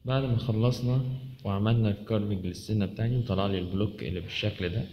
بعد ما خلصنا وعملنا الكارفنج للسنة بتاعتي وطلع لي البلوك اللي بالشكل ده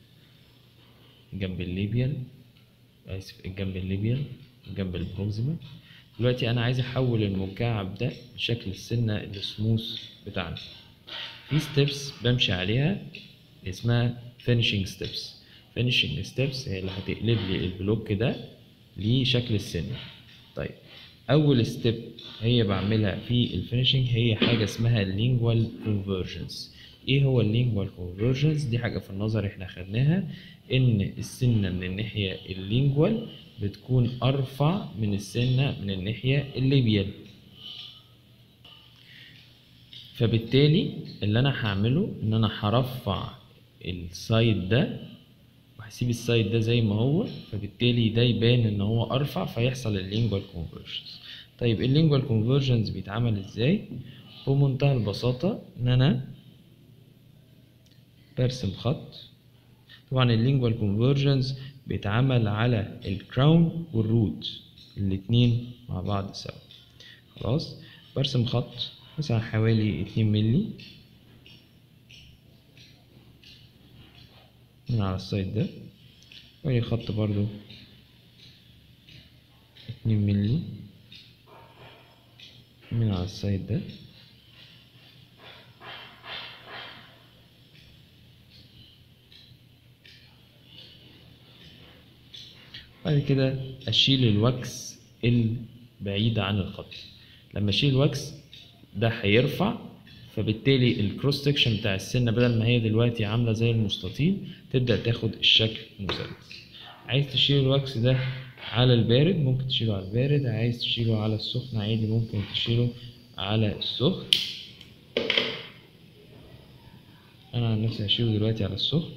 جنب الليبيال آسف جنب الليبيال جنب البروكسيمال دلوقتي أنا عايز أحول المكعب ده لشكل السنة السموث بتاعنا في ستيبس بمشي عليها اسمها finishing steps finishing steps هي اللي هتقلب لي البلوك ده لشكل السنة طيب اول ستيب هي بعملها في الفينيشنج هي حاجه اسمها اللينجوال كونفرجنس ايه هو اللينجوال كونفرجنس دي حاجه في النظر احنا خدناها ان السنه من الناحيه اللينجوال بتكون ارفع من السنه من الناحيه الليبيال فبالتالي اللي انا هعمله ان انا هرفع السايد ده وهسيب السايد ده زي ما هو فبالتالي ده يبان ان هو ارفع فيحصل اللينجوال كونفرجنس طيب اللينجوال كونفرجنس بيتعمل ازاي بمنتهى البساطة ان انا برسم خط طبعا اللينجوال كونفرجنس بيتعمل على الكراون والروت الاتنين مع بعض سوا خلاص برسم خط مثلا حوالي اتنين ملي من على السايد ده وادي خط برضو اتنين ملي من على السايد ده بعد كده اشيل الوكس البعيد عن الخط لما اشيل الوكس ده هيرفع فبالتالي الكروس سكشن بتاع السنه بدل ما هي دلوقتي عامله زي المستطيل تبدا تاخد الشكل المثلث عايز تشيل الوكس ده على البارد ممكن تشيله على البارد عايز تشيله على السخن عادي ممكن تشيله على السخن انا عن نفسي هشيله دلوقتي على السخن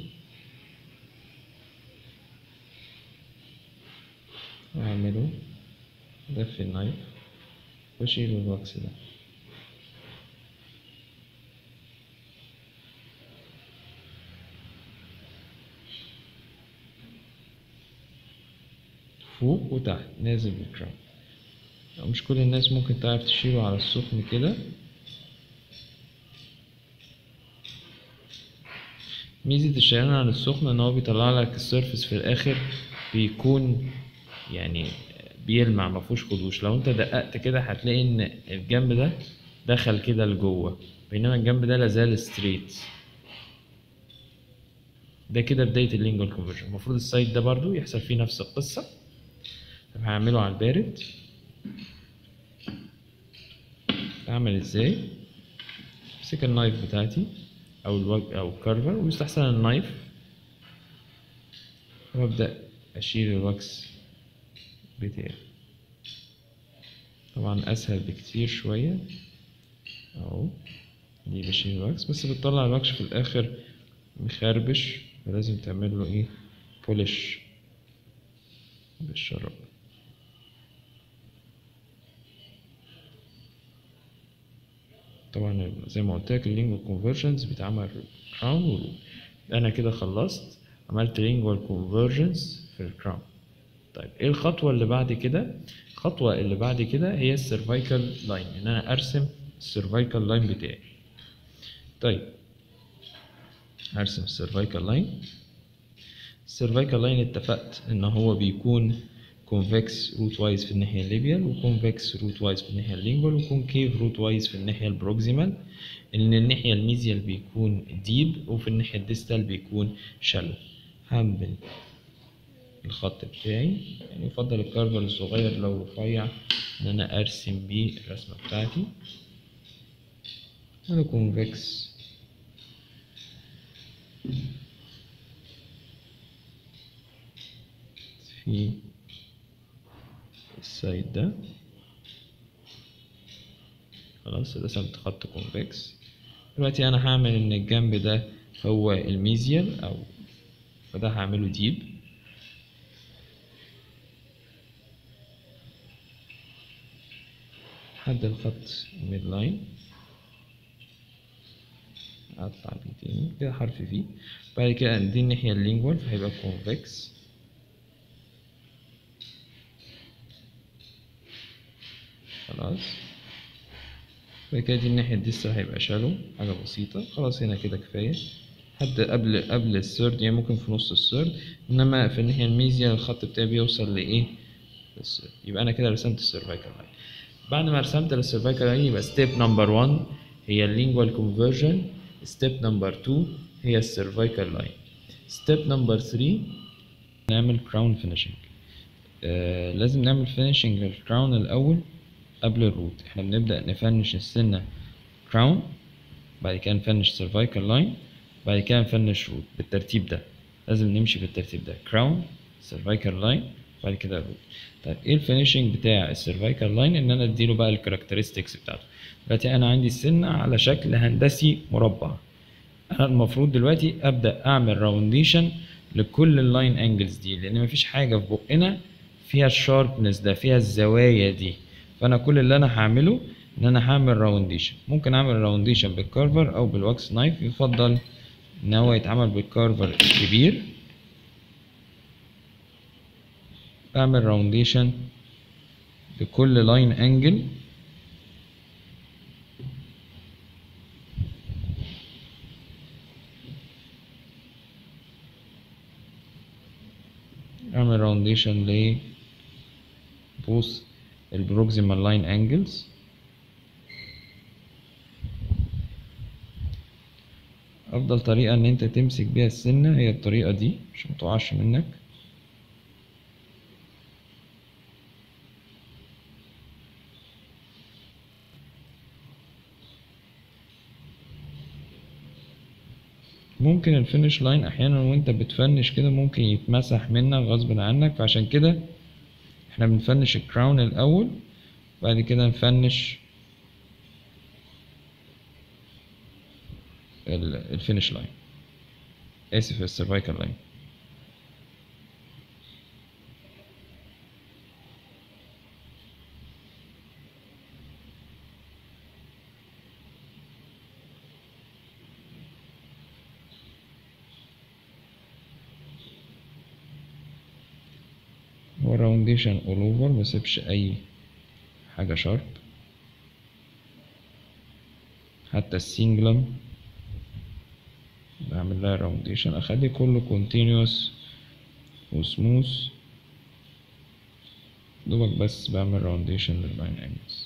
واعمله ده في النايف واشيله الوكس ده فوق وتحت نازل بالكراون مش كل الناس ممكن تعرف تشيله على السخن كده ميزة الشيلان على السخن ان هو بيطلع لك السيرفس في الاخر بيكون يعني بيلمع مفهوش خدوش لو انت دققت كده هتلاقي ان الجنب ده دخل كده لجوه بينما الجنب ده لازال ستريت ده كده بداية اللينجوال كونفرجن المفروض السايد ده برضو يحصل فيه نفس القصة طب هعمله على البارد اعمل ازاي امسك النايف بتاعتي او الوج او الكارفر ويستحسن النايف وابدا اشيل الوكس بتاعي طبعا اسهل بكتير شويه اهو دي بشيل الوكس بس بتطلع الوكس في الاخر مخربش فلازم تعمل له ايه بولش بالشراب طبعا زي ما قلت لك اللينجوال كونفرجنس بيتعمل كراون وروت انا كده خلصت عملت لينجوال كونفرجنس في الكراون طيب ايه الخطوه اللي بعد كده الخطوه اللي بعد كده هي السيرفايكال لاين ان انا ارسم السيرفايكال لاين بتاعي طيب هرسم السيرفايكال لاين السيرفايكال لاين اتفقت ان هو بيكون كونفكس روت وايز في الناحية الليبيال وكونفكس روت وايز في الناحية اللينجوال وكونكيف روت وايز في الناحية البروكسيمال ان الناحية الميزيال بيكون ديب وفي الناحية الديستال بيكون شالو هعمل الخط بتاعي يعني يفضل الكارفر الصغير لو رفيع ان انا ارسم بيه الرسمة بتاعتي انا كونفكس في السايد ده خلاص رسمت خط كونفكس دلوقتي انا هعمل ان الجنب ده هو الميزيال او فده هعمله ديب لحد الخط ميد لاين اطلع بيه تاني كده حرف في بعد كده دي الناحية اللينجوال فهيبقى كونفكس خلاص بعد كده دي الناحية الديستال هيبقى شالو حاجة بسيطة خلاص هنا كده كفاية حتى قبل قبل الثيرد يعني ممكن في نص الثيرد انما في الناحية الميزيا الخط بتاعي بيوصل لايه للثيرد يبقى انا كده رسمت السيرفايكال لاين بعد ما رسمت السيرفايكال لاين يبقى ستيب نمبر 1 هي اللينجوال كونفرجن ستيب نمبر 2 هي السيرفايكال لاين ستيب نمبر 3 نعمل كراون فينيشنج آه لازم نعمل فينيشنج للكراون الاول قبل الروت احنا بنبدأ نفنش السنة كراون بعد كده نفنش سيرفايكال لاين بعد كده نفنش روت بالترتيب ده لازم نمشي بالترتيب ده كراون سيرفايكال لاين بعد كده روت طيب ايه الفينيشنج بتاع السيرفايكال لاين ان انا اديله بقى الكاركترستكس بتاعته دلوقتي انا عندي السنة على شكل هندسي مربع انا المفروض دلوقتي ابدا اعمل راونديشن لكل اللاين انجلز دي لان مفيش حاجه في بقنا فيها الشاربنس ده فيها الزوايا دي فانا كل اللي انا هعمله ان انا هعمل راونديشن ممكن اعمل راونديشن بالكارفر او بالواكس نايف يفضل ان هو يتعمل بالكارفر الكبير بعمل راونديشن لكل لاين انجل اعمل راونديشن ل بوث البروكسيمال لاين انجلز افضل طريقه ان انت تمسك بيها السنه هي الطريقه دي عشان متقعش منك ممكن الفينش لاين احيانا وانت بتفنش كده ممكن يتمسح منك غصب عنك فعشان كده احنا بنفنش الكراون الاول بعد كده نفنش الفينش لاين اسف السيرفايكال لاين هو راونديشن اول اوفر مسيبش اي حاجة شارب حتى السينجلم بعمل لها راونديشن اخلي كله كونتينيوس وسموث دوبك بس بعمل راونديشن لللاين انجلز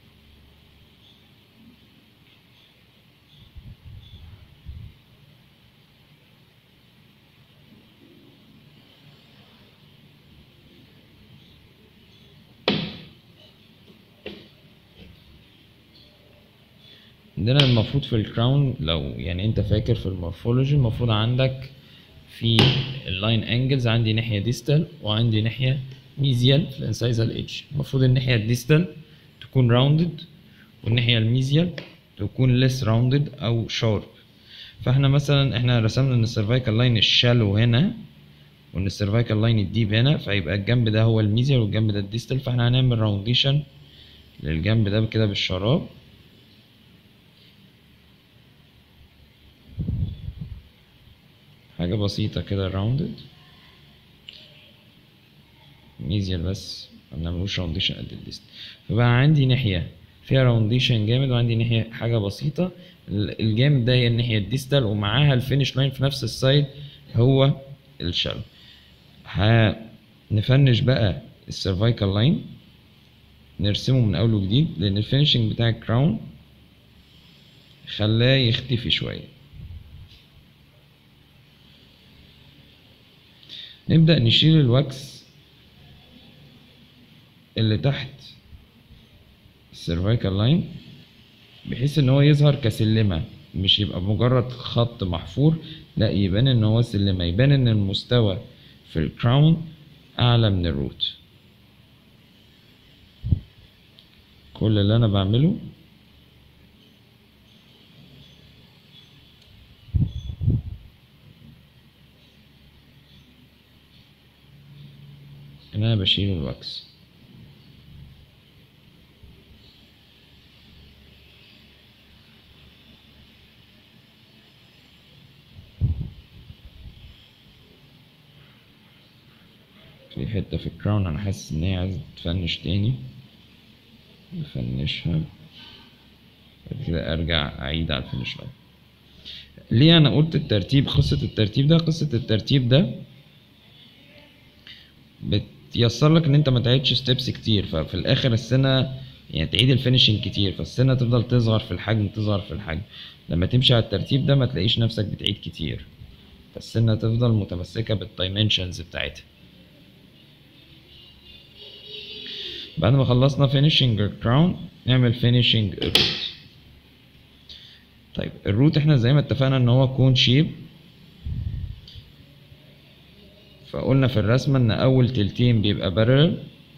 عندنا المفروض في الكراون لو يعني انت فاكر في المورفولوجي المفروض عندك في اللاين انجلز عندي ناحية ديستال وعندي ناحية ميزيال في الانسايزال ايدج المفروض الناحية الديستال تكون راوندد والناحية الميزيال تكون less راوندد او شارب فاحنا مثلا احنا رسمنا ان السيرفايكال لاين الشالو هنا وان السيرفايكال لاين الديب هنا فيبقى الجنب ده هو الميزيال والجنب ده الديستال فاحنا هنعمل راونديشن للجنب ده كده بالشراب حاجة بسيطة كده راوندد ميزيال بس مبنعملوش راونديشن قد الديست فبقى عندي ناحية فيها راونديشن جامد وعندي ناحية حاجة بسيطة الجامد ده هي الناحية الديستال ومعاها الفينش لاين في نفس السايد هو الشالو هنفنش بقى السيرفايكال لاين نرسمه من اول وجديد لان الفينشنج بتاع الكراون خلاه يختفي شويه نبدأ نشيل الواكس اللي تحت السيرفايكال لاين بحيث ان هو يظهر كسلمة مش يبقى مجرد خط محفور لا يبان ان هو سلمة يبان ان المستوى في الكراون اعلى من الروت كل اللي انا بعمله ان انا بشيل الواكس في حتة في الكراون انا حاسس ان هي عايزة تفنش تاني نفنشها كده ارجع اعيد على الفينش لاين ليه انا قلت الترتيب قصة الترتيب ده قصة الترتيب ده بتيسر لك ان انت ما تعيدش ستيبس كتير ففي الاخر السنة يعني تعيد الفينشنج كتير فالسنة تفضل تصغر في الحجم تصغر في الحجم لما تمشي على الترتيب ده ما تلاقيش نفسك بتعيد كتير فالسنة تفضل متمسكة بالدايمنشنز بتاعتها بعد ما خلصنا فينيشنج الكراون نعمل فينيشنج الروت طيب الروت احنا زي ما اتفقنا ان هو كون شيب فقلنا في الرسمة ان اول تلتين بيبقى بارل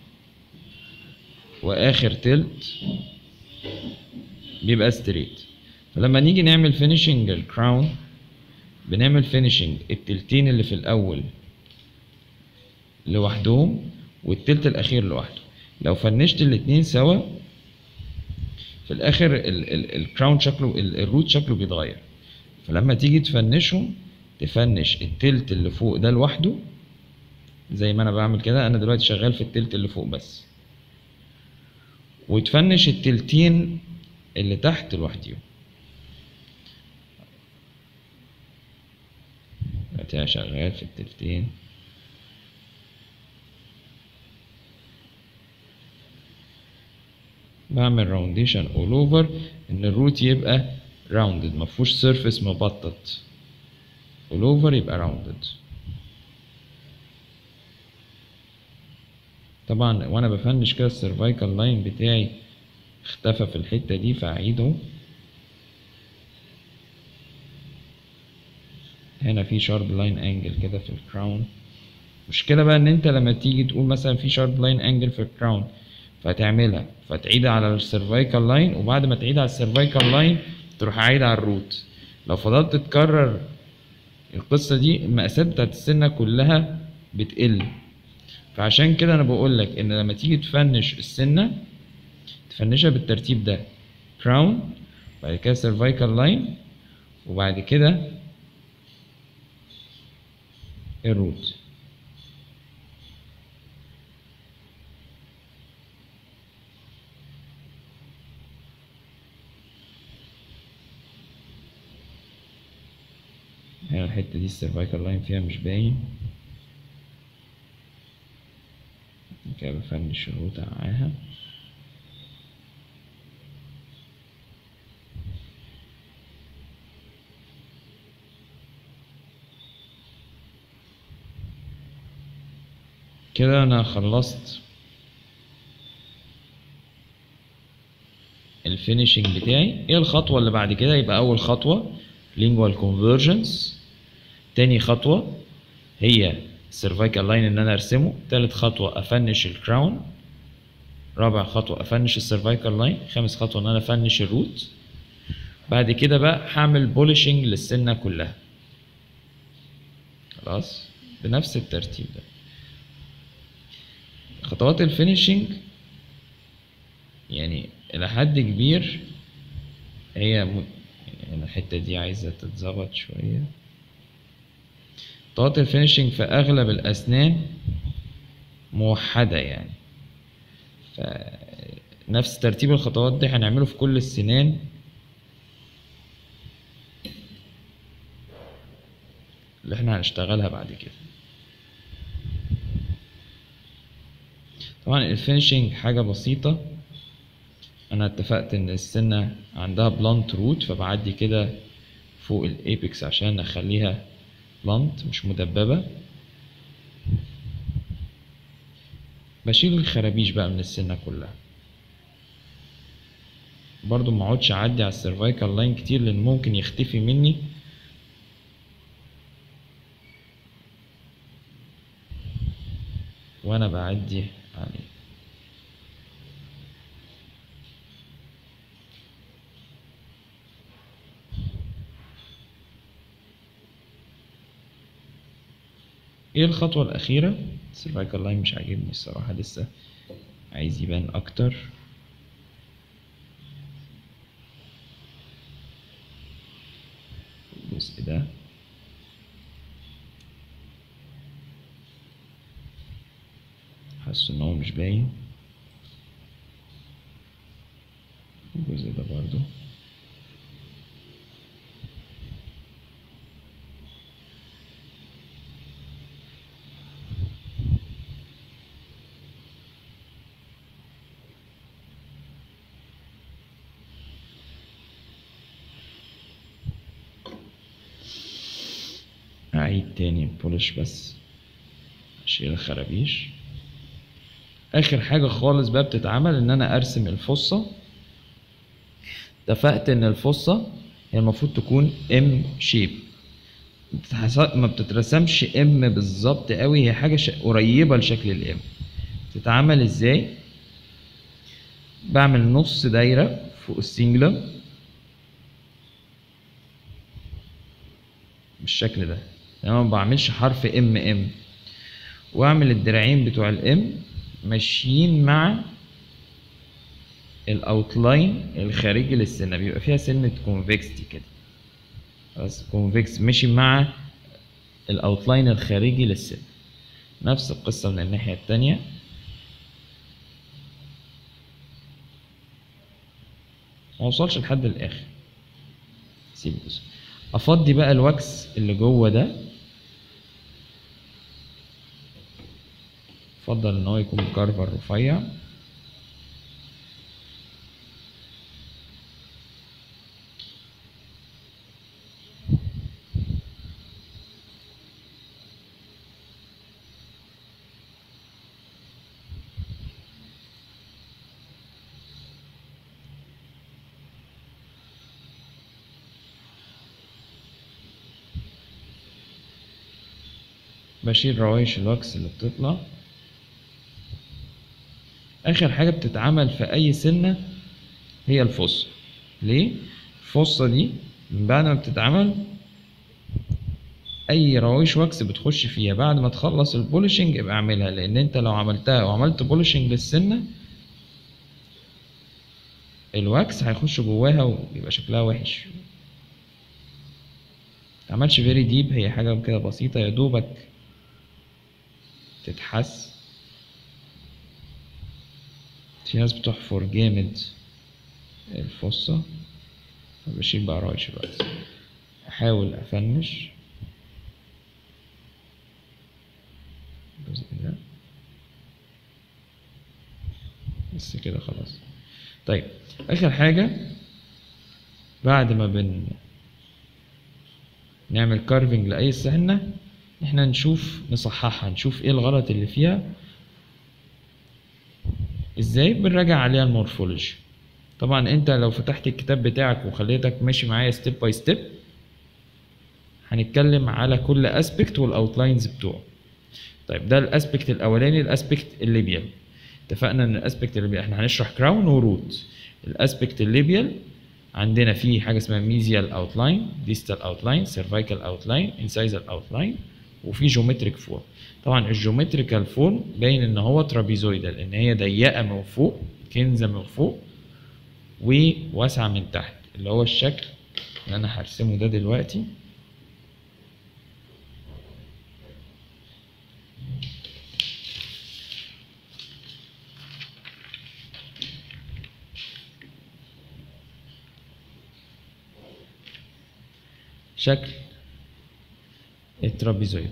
واخر تلت بيبقى ستريت فلما نيجي نعمل فينيشنج الكراون بنعمل فينيشنج التلتين اللي في الاول لوحدهم والتلت الاخير لوحده لو فنشت الاتنين سوا في الاخر ال ال الكراون شكله ال الروت شكله بيتغير فلما تيجي تفنشهم تفنش التلت اللي فوق ده لوحده زي ما انا بعمل كده انا دلوقتي شغال في التلت اللي فوق بس وتفنش التلتين اللي تحت لوحديهم دلوقتي انا شغال في التلتين بعمل راونديشن اول اوفر ان الروت يبقى راوندد مفهوش سيرفيس مبطط اول اوفر يبقى راوندد طبعا وانا بفنش كده السيرفايكال لاين بتاعي اختفى في الحته دي فاعيده هنا في شارب لاين انجل كده في الكراون مشكلة بقى ان انت لما تيجي تقول مثلا في شارب لاين انجل في الكراون فتعملها فتعيدها على السيرفايكال لاين وبعد ما تعيد على السيرفايكال لاين تروح عايد على الروت لو فضلت تكرر القصة دي المقاسات بتاعت السنة كلها بتقل فعشان كده انا بقول لك ان لما تيجي تفنش السنة تفنشها بالترتيب ده كراون بعد كده سيرفايكال لاين وبعد كده الروت هنا الحتة دي السيرفايكال لاين فيها مش باين كده بفنش الروت معاها كده انا خلصت الفينيشنج بتاعي ايه الخطوه اللي بعد كده يبقى اول خطوه lingual convergence تاني خطوه هي cervical line ان انا ارسمه تالت خطوه افنش الكراون رابع خطوه افنش السيرفايكال لاين خامس خطوه ان انا افنش الروت بعد كده بقى هعمل بولشنج للسنه كلها خلاص بنفس الترتيب ده خطوات الفينيشنج يعني إلى حد كبير هي م... يعني الحتة دي عايزة تتظبط شوية خطوات الفينيشنج في أغلب الأسنان موحدة يعني فنفس ترتيب الخطوات دي هنعمله في كل السنان اللي احنا هنشتغلها بعد كده طبعا الفينشنج حاجة بسيطة انا اتفقت ان السنة عندها بلانت روت فبعدي كده فوق الايبكس عشان اخليها بلانت مش مدببة بشيل الخرابيش بقى من السنة كلها برضو ما اقعدش اعدي على السيرفايكال لاين كتير لان ممكن يختفي مني وانا بعدي عليه ايه الخطوة الأخيرة السيرفايكال لاين مش عاجبني الصراحة لسه عايز يبان أكتر الجزء ده حاسس ان هو مش باين الجزء ده برضو اعيد تاني بولش بس اشيل الخرابيش اخر حاجه خالص بقى بتتعمل ان انا ارسم الفصه اتفقت ان الفصه هي المفروض تكون ام شيب ما بتترسمش ام بالظبط قوي هي حاجه ش... قريبه لشكل الام تتعمل ازاي بعمل نص دايره فوق السنجلم بالشكل ده انا ما بعملش حرف ام ام واعمل الدراعين بتوع الام ماشيين مع الاوتلاين الخارجي للسنه بيبقى فيها سنه كونفكستي كده بس كونفكس ماشي مع الاوتلاين الخارجي للسن نفس القصه من الناحيه التانية ما اوصلش لحد الاخر سيب بس افضي بقى الواكس اللي جوه ده افضل ان هو يكون كارفر رفيع بشيل روايش الواكس اللي بتطلع اخر حاجه بتتعمل في اي سنه هي الفصه ليه الفصه دي من بعد ما بتتعمل اي روايش واكس بتخش فيها بعد ما تخلص البولشنج ابقى اعملها لان انت لو عملتها وعملت بولشنج للسنه الواكس هيخش جواها ويبقى شكلها وحش متعملش فيري ديب هي حاجه كده بسيطه يا دوبك تتحس في ناس بتحفر جامد الفصة بشيل بقى رايش الوقت احاول افنش الجزء ده بس كده خلاص طيب اخر حاجة بعد ما بن نعمل كارفنج لأي سنة احنا نشوف نصححها نشوف ايه الغلط اللي فيها ازاي بنراجع عليها المورفولوجي طبعا انت لو فتحت الكتاب بتاعك وخليتك ماشي معايا ستيب باي ستيب هنتكلم على كل اسبكت والاوتلاينز بتوعه طيب ده الاسبكت الاولاني الاسبكت الليبيال اتفقنا ان الاسبكت الليبيال احنا هنشرح كراون وروت الاسبكت الليبيال عندنا فيه حاجه اسمها ميزيال اوتلاين ديستال اوتلاين سيرفايكال اوتلاين انسايزال اوتلاين وفي جيومتريك فورم طبعا الجيومتريكال فورم باين ان هو ترابيزويدال ان هي ضيقه من فوق كنزه من فوق وواسعه من تحت اللي هو الشكل اللي انا هرسمه ده دلوقتي شكل الترابيزويد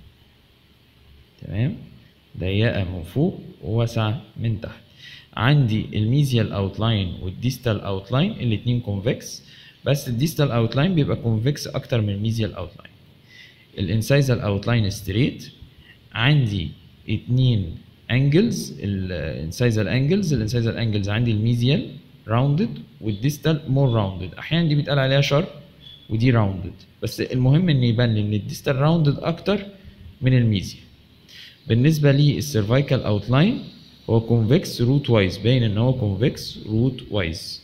تمام ضيقة من فوق وواسعة من تحت عندي الميزيال اوتلاين والديستال اوتلاين الاتنين كونفكس بس الديستال اوتلاين بيبقى كونفكس اكتر من الميزيال اوتلاين الانسايزال اوتلاين ستريت عندي اتنين انجلز الانسايزال انجلز الانسايزال انجلز عندي الميزيال راوندد والديستال مور راوندد احيانا دي بيتقال عليها شارب ودي راوندد بس المهم ان يبان لي ان الديستال راوندد اكتر من الميزيال بالنسبه للسيرفايكال اوتلاين هو كونفكس روت وايز باين ان هو كونفكس روت وايز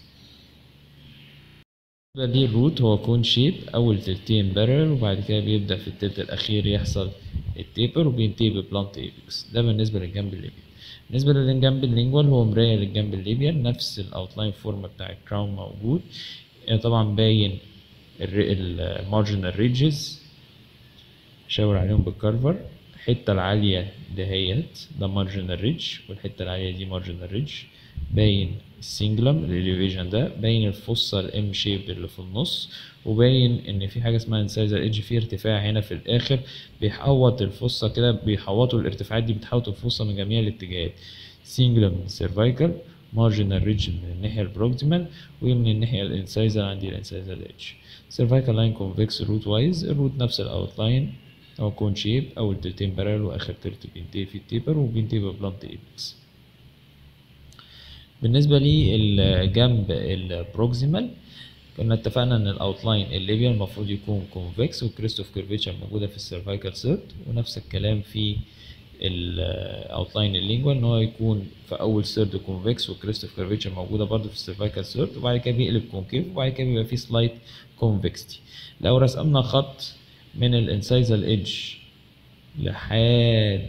بالنسبه للروت هو كون شيب اول تلتين بارل وبعد كده بيبدا في التلت الاخير يحصل التيبر وبينتهي ببلانت ايبكس ده بالنسبه للجنب الليبيال بالنسبه للجنب اللينجوال هو مرايه للجنب الليبيال نفس الاوتلاين فورم بتاع الكراون موجود يعني طبعا باين المارجنال ريدجز شاور عليهم بالكارفر الحته العاليه دهيت ده مارجنال ريدج والحته العاليه دي مارجنال ريدج باين السنجلم الاليفيشن ده باين الفصة الام شيب اللي في النص وباين ان في حاجه اسمها انسايزر ايدج في ارتفاع هنا في الاخر بيحوط الفصة كده بيحوطوا الارتفاعات دي بتحوط الفصة من جميع الاتجاهات سنجلم سيرفايكال مارجنال ريدج من الناحيه البروكسيمال ومن الناحيه الانسايزر عندي الانسايزر ايدج سيرفايكال لاين كونفكس روت وايز الروت نفس الاوتلاين هو كون شيب اول تلتين بارل واخر تلت بينتهي في التيبر وبينتهي ببلانت ايبكس بالنسبة للجنب البروكسيمال كنا اتفقنا ان الاوتلاين الليبيا المفروض يكون كونفكس والكريست اوف كيرفيتشر موجودة في السيرفايكال سيرت ونفس الكلام في الاوتلاين اللينجوال ان هو يكون في اول سيرد كونفكس والكريست اوف كيرفيتشر موجودة برضه في السيرفايكال سيرت وبعد كده بيقلب كونكيف وبعد كده بيبقى فيه سلايت كونفكستي لو رسمنا خط من الانسايزال ايدج لحد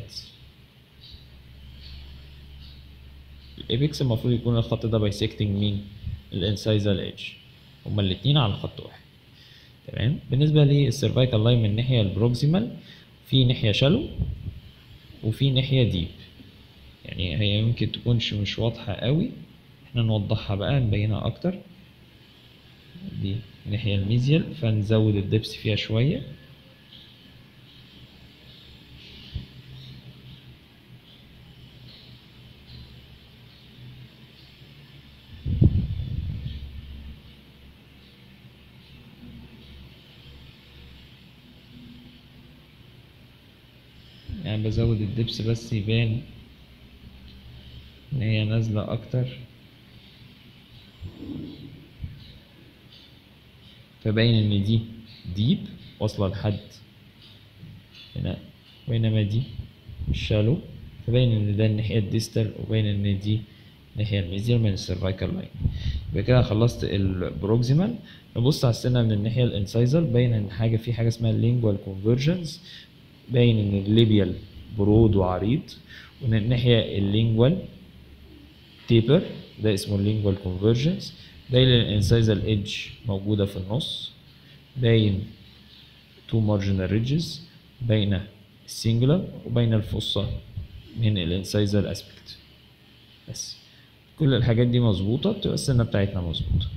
الايبكس المفروض يكون الخط ده بايسكتنج مين الانسايزال ايدج هما الاتنين على خط واحد تمام بالنسبه للسيرفايكال لاين من الناحيه البروكسيمال في ناحيه شالو وفي ناحيه ديب يعني هي يمكن تكونش مش واضحه قوي احنا نوضحها بقى نبينها اكتر دي الناحيه الميزيال فنزود الدبس فيها شويه يعني بزود الدبس بس يبان ان هي نازلة اكتر فباين ان دي ديب واصلة لحد هنا بينما دي شالو فباين ان ده الناحية الديستال وباين ان دي الناحية الميزيال من السيرفايكال لاين يبقى كده خلصت البروكسيمال نبص على السنة من الناحية الانسايزال باين ان حاجة في حاجة اسمها اللينجوال كونفرجنس باين ان الليبيال برود وعريض وان الناحية اللينجوال تيبر ده اسمه اللينجوال كونفرجنس باين الانسايزال ايدج موجودة في النص باين تو مارجنال ريدجز باين السنجلر وبين الفصة من الانسايزال اسبكت بس كل الحاجات دي مظبوطة بتبقى السنة بتاعتنا مظبوطة